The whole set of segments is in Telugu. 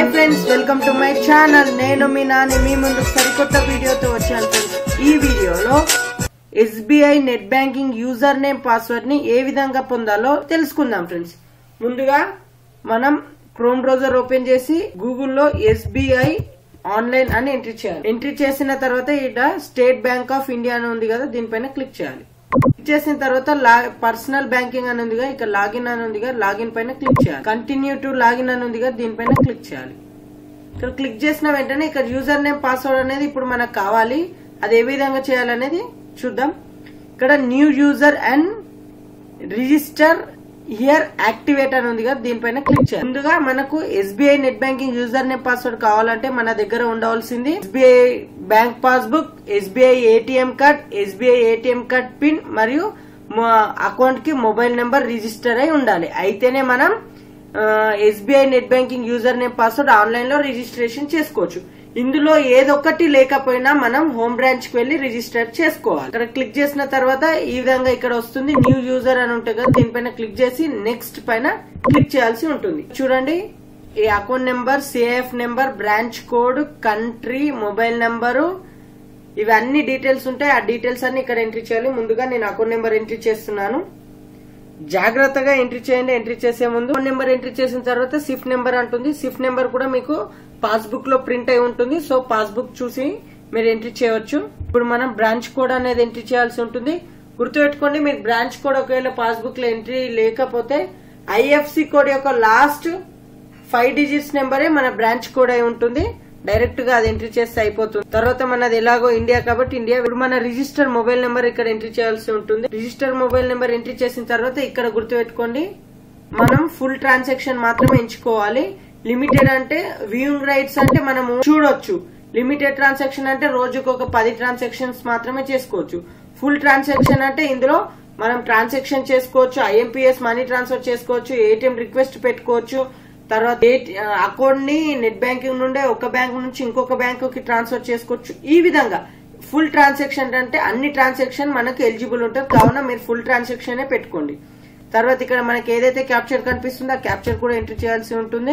friends welcome to my channel నేను మీ నాని మీ ముందు సరికొత్త వీడియోతో వచ్చాను ఫ్రెండ్స్ ఈ వీడియోలో SBI net banking user name password ని ఏ విధంగా పొందాలో తెలుసుకుందాం ఫ్రెండ్స్ ముందుగా మనం క్రోమ్ బ్రౌజర్ ఓపెన్ చేసి గూగుల్లో ఎస్బీఐ ఆన్లైన్ అని ఎంట్రీ చేయాలి ఎంట్రీ చేసిన తర్వాత ఇక్కడ స్టేట్ బ్యాంక్ ఆఫ్ ఇండియా అని ఉంది కదా దీనిపైన క్లిక్ చేయాలి క్లిక్ చేసిన తర్వాత పర్సనల్ బ్యాంకింగ్ అని ఉందిగా ఇక్కడ లాగిన్ అని ఉందిగా లాగిన్ పైన క్లిక్ చేయాలి కంటిన్యూ టు లాగిన్ అని ఉందిగా దీనిపైన క్లిక్ చేయాలి ఇక్కడ క్లిక్ చేసిన వెంటనే ఇక్కడ యూజర్ నేమ్ పాస్వర్డ్ అనేది ఇప్పుడు మనకు కావాలి అది ఏ విధంగా చేయాలనేది చూద్దాం ఇక్కడ new user and register here activate అని ఉంది కదా దీనిపైన క్లిక్ చేయాలి ముందుగా మనకు SBI net banking user name password కావాలంటే మన దగ్గర ఉండవలసింది SBI bank passbook SBI ATM card SBI ATM card pin మరియు అకౌంట్ కి మొబైల్ నెంబర్ రిజిస్టర్ అయి ఉండాలి అయితేనే మనం SBI net banking user name password online లో రిజిస్ట్రేషన్ చేసుకోవచ్చు ఇందులో ఏదొక్కటి లేకపోయినా మనం హోమ్ బ్రాంచ్ కి వెళ్లి రిజిస్టర్ చేసుకోవాలి ఇక్కడ క్లిక్ చేసిన తర్వాత ఈ విధంగా ఇక్కడ వస్తుంది న్యూ యూజర్ అని ఉంటుంది కదా దీనిపైన క్లిక్ చేసి నెక్స్ట్ పైన క్లిక్ చేయాల్సి ఉంటుంది చూడండి ఈ account number CIF number branch code country mobile number ఇవన్నీ డీటెయిల్స్ ఉంటాయి ఆ డీటెయిల్స్ అన్ని ఇక్కడ ఎంట్రీ చేయాలి ముందుగా నేను అకౌంట్ నెంబర్ ఎంట్రీ చేస్తున్నాను జాగ్రత్తగా ఎంట్రీ చేయండి ఎంట్రీ చేసే ముందు ఫోన్ నెంబర్ ఎంట్రీ చేసిన తర్వాత సిఫ్ నెంబర్ అంటుంది సిఫ్ నెంబర్ కూడా మీకు పాస్బుక్ లో ప్రింట్ అయి ఉంటుంది సో పాస్బుక్ చూసి మీరు ఎంట్రీ చేయవచ్చు ఇప్పుడు మనం బ్రాంచ్ కోడ్ అనేది ఎంట్రీ చేయాల్సి ఉంటుంది గుర్తుపెట్టుకోండి మీరు బ్రాంచ్ కోడ్ ఒకవేళ పాస్బుక్ లో ఎంట్రీ లేకపోతే ఐఎఫ్సి కోడ్ యొక్క లాస్ట్ ఫైవ్ డిజిట్స్ నెంబరే మన బ్రాంచ్ కోడ్ అయి ఉంటుంది డైరెక్ట్ గా అది ఎంట్రీ చేస్తే అయిపోతుంది తర్వాత మనది ఎలాగో ఇండియా కాబట్టి ఇండియా ఇప్పుడు మన రిజిస్టర్ మొబైల్ నెంబర్ ఇక్కడ ఎంట్రీ చేయాల్సి ఉంటుంది రిజిస్టర్ మొబైల్ నెంబర్ ఎంట్రీ చేసిన తర్వాత ఇక్కడ గుర్తుపెట్టుకోండి మనం ఫుల్ ట్రాన్సాక్షన్ మాత్రమే ఎంచుకోవాలి లిమిటెడ్ అంటే వ్యూయింగ్ రైట్స్ అంటే మనము చూడొచ్చు లిమిటెడ్ ట్రాన్సాక్షన్ అంటే రోజుకు ఒక పది ట్రాన్సాక్షన్స్ మాత్రమే చేసుకోవచ్చు ఫుల్ ట్రాన్సాక్షన్ అంటే ఇందులో మనం ట్రాన్సాక్షన్ చేసుకోవచ్చు ఐఎంపీఎస్ మనీ ట్రాన్స్ఫర్ చేసుకోవచ్చు ఏటీఎం రిక్వెస్ట్ పెట్టుకోవచ్చు తర్వాత అకౌంట్ ని నెట్ బ్యాంకింగ్ నుండే ఒక బ్యాంక్ నుంచి ఇంకొక బ్యాంకు కి ట్రాన్స్ఫర్ చేసుకోవచ్చు ఈ విధంగా ఫుల్ ట్రాన్సాక్షన్ అంటే అన్ని ట్రాన్సాక్షన్ మనకు ఎలిజిబుల్ ఉంటుంది కావున మీరు ఫుల్ ట్రాన్సాక్షన్ పెట్టుకోండి తర్వాత ఇక్కడ మనకి ఏదైతే క్యాప్చర్ కనిపిస్తుందో ఆ క్యాప్చర్ కూడా ఎంట్రీ చేయాల్సి ఉంటుంది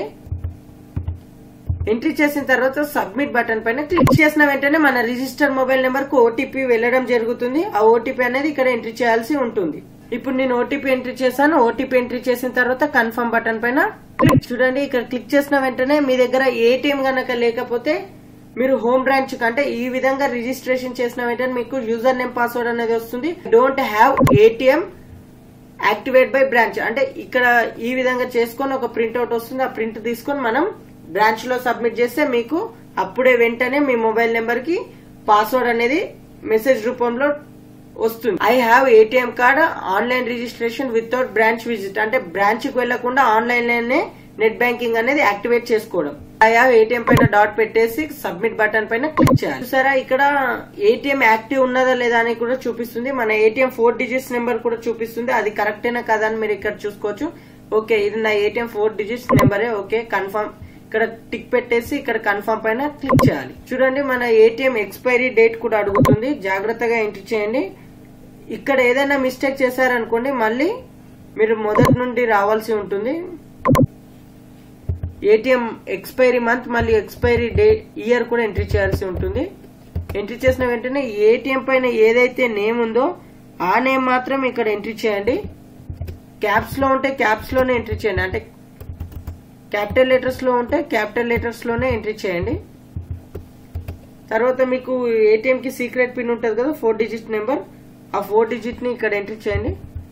ఎంట్రీ చేసిన తర్వాత సబ్మిట్ బటన్ పైన క్లిక్ చేసిన వెంటనే మన రిజిస్టర్ మొబైల్ నెంబర్ కు ఓటీపీ వెళ్ళడం జరుగుతుంది ఆ ఓటీపీ అనేది ఇక్కడ ఎంట్రీ చేయాల్సి ఉంటుంది ఇప్పుడు నేను ఓటీపీ ఎంట్రీ చేశాను ఓటీపీ ఎంట్రీ చేసిన తర్వాత కన్ఫర్మ్ బటన్ పైన క్లిక్ చూడండి ఇక్కడ క్లిక్ చేసిన వెంటనే మీ దగ్గర ఏటీఎం గనక లేకపోతే మీరు హోమ్ బ్రాంచ్ అంటే ఈ విధంగా రిజిస్ట్రేషన్ చేసిన వెంటనే మీకు యూజర్ నేమ్ పాస్వర్డ్ అనేది వస్తుంది don't have ATM activate by branch అంటే ఇక్కడ ఈ విధంగా చేసుకొని ఒక ప్రింట్అవుట్ వస్తుంది ఆ ప్రింట్ తీసుకొని మనం బ్రాంచ్ లో సబ్మిట్ చేస్తే మీకు అప్పుడే వెంటనే మీ మొబైల్ నెంబర్ కి పాస్వర్డ్ అనేది మెసేజ్ రూపంలో వస్తుంది I have ATM card online registration without branch visit అంటే బ్రాంచ్ కి వెళ్లకుండా ఆన్లైన్ లోనే నెట్ బ్యాంకింగ్ అనేది యాక్టివేట్ చేసుకోవడం ఐ హావ్ ఏటీఎం పైన డాట్ పెట్టేసి సబ్మిట్ బటన్ పైన క్లిక్ చేయాలి చూసారా ఇక్కడ ఏటీఎం యాక్టివ్ ఉన్నదా లేదా అని కూడా చూపిస్తుంది మన ఏటీఎం ఫోర్ డిజిట్స్ నెంబర్ కూడా చూపిస్తుంది అది కరెక్టేనా కదా అని మీరు ఇక్కడ చూసుకోవచ్చు ఓకే ఇది నా ఏటీఎం ఫోర్ డిజిట్స్ నెంబరే ఓకే కన్ఫర్మ్ ఇక్కడ టిక్ పెట్టేసి ఇక్కడ కన్ఫర్మ్ పైన క్లిక్ చేయాలి చూడండి మన ఏటీఎం ఎక్స్పైరీ డేట్ కూడా అడుగుతుంది జాగ్రత్తగా ఎంట్రీ చేయండి ఇక్కడ ఏదైనా మిస్టేక్ చేశారనుకోండి మళ్ళీ మీరు మొదటి నుండి రావాల్సి ఉంటుంది ఏటీఎం ఎక్స్పైరీ మంత్ మళ్ళీ ఎక్స్పైరీ డేట్ ఇయర్ కూడా ఎంట్రీ చేయాల్సి ఉంటుంది ఎంట్రీ చేసిన వెంటనే ఏటీఎం పైన ఏదైతే నేమ్ ఉందో ఆ నేమ్ మాత్రం ఇక్కడ ఎంట్రీ చేయండి క్యాప్స్ లో ఉంటే క్యాప్స్ లోనే ఎంట్రీ చేయండి అంటే క్యాపిటల్ లెటర్స్ లో ఉంటే క్యాపిటల్ లెటర్స్ లోనే ఎంట్రీ చేయండి తర్వాత మీకు ఏటీఎం కి సీక్రెట్ పిన్ ఉంటుంది కదా ఫోర్ డిజిట్ నెంబర్ ఆ ఫోర్ డిజిట్ ని ఇక్కడ ఎంట్రీ చేయండి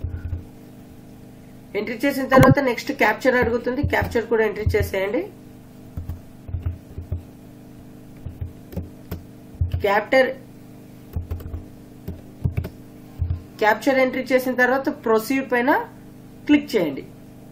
ఎంట్రీ చేసిన తర్వాత నెక్స్ట్ క్యాప్చర్ అడుగుతుంది క్యాప్చర్ కూడా ఎంట్రీ చేసేయండి క్యాప్టర్ క్యాప్చర్ ఎంట్రీ చేసిన తర్వాత ప్రొసీడ్ పైన క్లిక్ చేయండి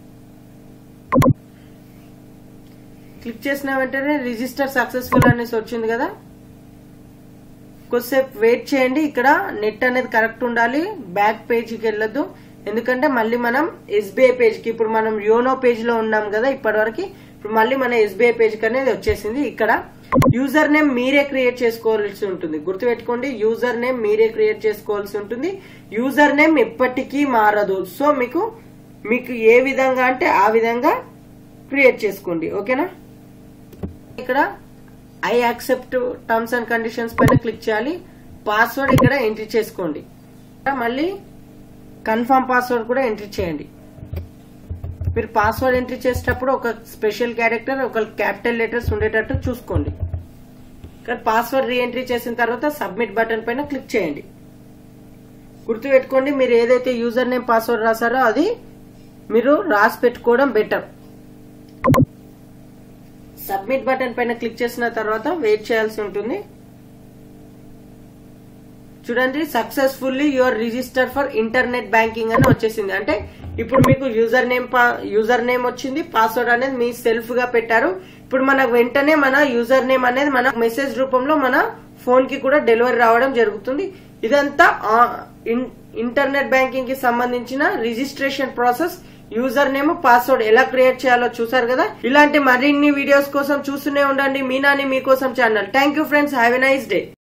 క్లిక్ చేసిన వెంటనే రిజిస్టర్ సక్సెస్ఫుల్ అనేసి వచ్చింది కదా కొద్దిసేపు వెయిట్ చేయండి ఇక్కడ నెట్ అనేది కరెక్ట్ ఉండాలి బ్యాక్ పేజీకి వెళ్ళొద్దు ఎందుకంటే మళ్ళీ మనం ఎస్బీఐ పేజ్కి ఇప్పుడు మనం యోనో పేజ్ లో ఉన్నాం కదా ఇప్పటి వరకు ఇప్పుడు మళ్ళీ మన ఎస్బీఐ పేజ్కి అనేది వచ్చేసింది ఇక్కడ యూజర్ నేమ్ మీరే క్రియేట్ చేసుకోవాల్సి ఉంటుంది గుర్తుపెట్టుకోండి యూజర్ నేమ్ మీరే క్రియేట్ చేసుకోవాల్సి ఉంటుంది యూజర్ నేమ్ ఎప్పటికీ మారదు సో మీకు మీకు ఏ విధంగా అంటే ఆ విధంగా క్రియేట్ చేసుకోండి ఓకేనా ఇక్కడ I accept terms and conditions పైన క్లిక్ చేయాలి పాస్వర్డ్ ఇక్కడ ఎంట్రీ చేసుకోండి మళ్ళీ కన్ఫర్మ్ పాస్వర్డ్ కూడా ఎంట్రీ చేయండి మీరు పాస్వర్డ్ ఎంట్రీ చేసేటప్పుడు ఒక స్పెషల్ క్యారెక్టర్ ఒక క్యాపిటల్ లెటర్స్ ఉండేటట్టు చూసుకోండి ఇక్కడ పాస్వర్డ్ రీ ఎంట్రీ చేసిన తర్వాత సబ్మిట్ బటన్ పైన క్లిక్ చేయండి గుర్తుపెట్టుకోండి మీరు ఏదైతే యూజర్ నేమ్ పాస్వర్డ్ రాసారో అది మీరు రాసి పెట్టుకోవడం బెటర్ సబ్మిట్ బటన్ పైన క్లిక్ చేసిన తర్వాత వెయిట్ చేయాల్సి ఉంటుంది చూడండి successfully your register for internet banking అని వచ్చేసింది అంటే ఇప్పుడు మీకు యూజర్ నేమ్ యూజర్ నేమ్ వచ్చింది పాస్వర్డ్ అనేది మీ సెల్ఫ్ గా పెట్టారు ఇప్పుడు మనకు వెంటనే మన యూజర్ నేమ్ అనేది మన మెసేజ్ రూపంలో మన ఫోన్ కి కూడా డెలివరీ రావడం జరుగుతుంది ఇదంతా ఇంటర్నెట్ బ్యాంకింగ్ కి సంబంధించిన registration process user name password ఎలా క్రియేట్ చేయాలో చూసారు కదా ఇలాంటి మరిన్ని వీడియోస్ కోసం చూస్తూనే ఉండండి మీనాని మీకోసం channel thank you friends have a nice day